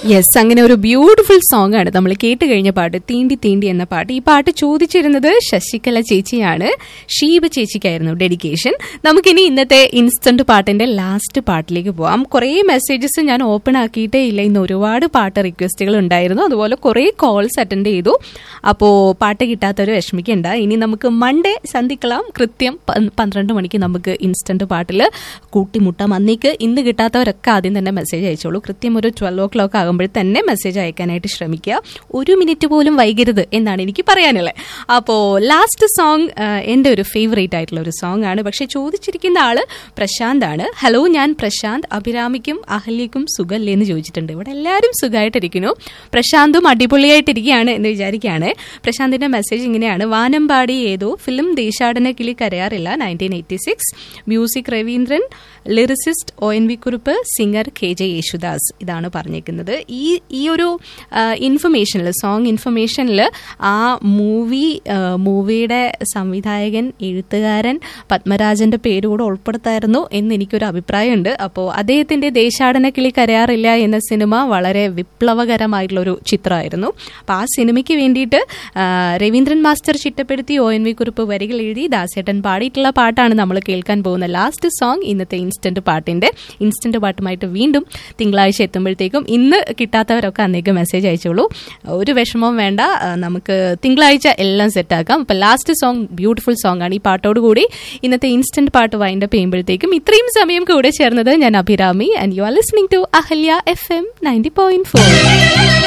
yes അങ്ങനെ ഒരു beautiful song ആണ് നമ്മൾ കേട്ട് കഴിഞ്ഞ പാട്ട് തീണ്ടി തീണ്ടി എന്ന പാട്ട് ഈ പാട്ട് ചോദിച്ചിരുന്നത് ശശികല ചേച്ചിയാണ് ഷീബ ചേച്ചിക്കായിരുന്നു ഡെഡിക്കേഷൻ നമുക്കിനി ഇന്നത്തെ ഇൻസ്റ്റന്റ് പാട്ടിന്റെ ലാസ്റ്റ് പാട്ടിലേക്ക് പോവാം കുറേ മെസ്സേജസ് ഞാൻ ഓപ്പൺ ആക്കിയിട്ടേ ഇല്ല ഇന്ന് ഒരുപാട് പാട്ട് റിക്വസ്റ്റുകൾ ഉണ്ടായിരുന്നു അതുപോലെ കുറേ കോൾസ് അറ്റൻഡ് ചെയ്തു അപ്പോൾ പാട്ട് കിട്ടാത്തവർ വിഷമിക്കണ്ട ഇനി നമുക്ക് മൺഡേ സന്ധിക്കലാം കൃത്യം പ- പന്ത്രണ്ട് മണിക്ക് നമുക്ക് ഇൻസ്റ്റന്റ് പാട്ടിൽ കൂട്ടിമുട്ടാം അന്നേക്ക് ഇന്ന് കിട്ടാത്തവരൊക്കെ ആദ്യം തന്നെ മെസ്സേജ് അയച്ചോളൂ കൃത്യം ഒരു ട്വൽവ് ഓ ക്ലോക്ക് ആകുമ്പോൾ തന്നെ മെസ്സേജ് അയക്കാനായിട്ട് ശ്രമിക്കുക ഒരു മിനിറ്റ് പോലും വൈകരുത് എന്നാണ് എനിക്ക് പറയാനുള്ളത് അപ്പോൾ ലാസ്റ്റ് സോങ് എൻ്റെ ഒരു ഫേവറേറ്റ് ആയിട്ടുള്ള ഒരു സോങ് ആണ് പക്ഷെ ചോദിച്ചിരിക്കുന്ന ആള് പ്രശാന്ത് ആണ് ഹലോ ഞാൻ പ്രശാന്ത് അഭിരാമിക്കും അഹല്യക്കും സുഖല്ലേ എന്ന് ചോദിച്ചിട്ടുണ്ട് ഇവിടെ എല്ലാവരും സുഖമായിട്ടിരിക്കുന്നു പ്രശാന്തും അടിപൊളിയായിട്ടിരിക്കുകയാണ് എന്ന് വിചാരിക്കുകയാണ് പ്രശാന്തിന്റെ മെസ്സേജ് ഇങ്ങനെയാണ് വാനമ്പാടി ഏതോ ഫിലിം ദേശാടന കിളി കരയാറില്ല nineteen eighty six music Raveendran lyricist O N V Kurup singer K J Yesudas ഇതാണ് പറഞ്ഞേക്കുന്നത് ഈ ഈ ഒരു ഇൻഫർമേഷനിൽ സോങ് ഇൻഫർമേഷനിൽ ആ മൂവി മൂവിയുടെ സംവിധായകൻ എഴുത്തുകാരൻ പത്മരാജന്റെ പേര് കൂടെ ഉൾപ്പെടുത്തായിരുന്നു എന്ന് എനിക്കൊരു അഭിപ്രായമുണ്ട് അപ്പോൾ അദ്ദേഹത്തിന്റെ ദേശാടന കിളി കരയാറില്ല എന്ന സിനിമ വളരെ വിപ്ലവകരമായിട്ടുള്ള ഒരു ചിത്രമായിരുന്നു അപ്പോൾ ആ സിനിമയ്ക്ക് വേണ്ടിയിട്ട് ആ, രവീന്ദ്രൻ മാസ്റ്റർ ചിട്ടപ്പെടുത്തി ഒ എൻ വി കുറിപ്പ് വരികൾ എഴുതി ദാസേട്ടൻ പാടിയിട്ടുള്ള പാട്ടാണ് നമ്മൾ കേൾക്കാൻ പോകുന്ന ലാസ്റ്റ് സോങ് ഇന്നത്തെ ഇൻസ്റ്റന്റ് പാട്ടിന്റെ ഇൻസ്റ്റന്റ് പാട്ടുമായിട്ട് വീണ്ടും തിങ്കളാഴ്ച എത്തുമ്പോഴത്തേക്കും ഇന്ന് കിട്ടാത്തവരൊക്കെ അന്നേക്ക് മെസ്സേജ് അയച്ചോളൂ ഒരു വിഷമവും വേണ്ട ആ, നമുക്ക് തിങ്കളാഴ്ച എല്ലാം സെറ്റാക്കാം അപ്പൊ ലാസ്റ്റ് സോങ് ബ്യൂട്ടിഫുൾ സോങ് ആണ് ഈ പാട്ടോട് കൂടി ഇന്നത്തെ ഇൻസ്റ്റന്റ് പാട്ട് വൈൻഡപ്പ് ചെയ്യുമ്പോഴത്തേക്കും ഇത്രയും സമയം കൂടെ ചേർന്നത് ഞാൻ Abhirami and you are listening to Ahalya F M ninety point four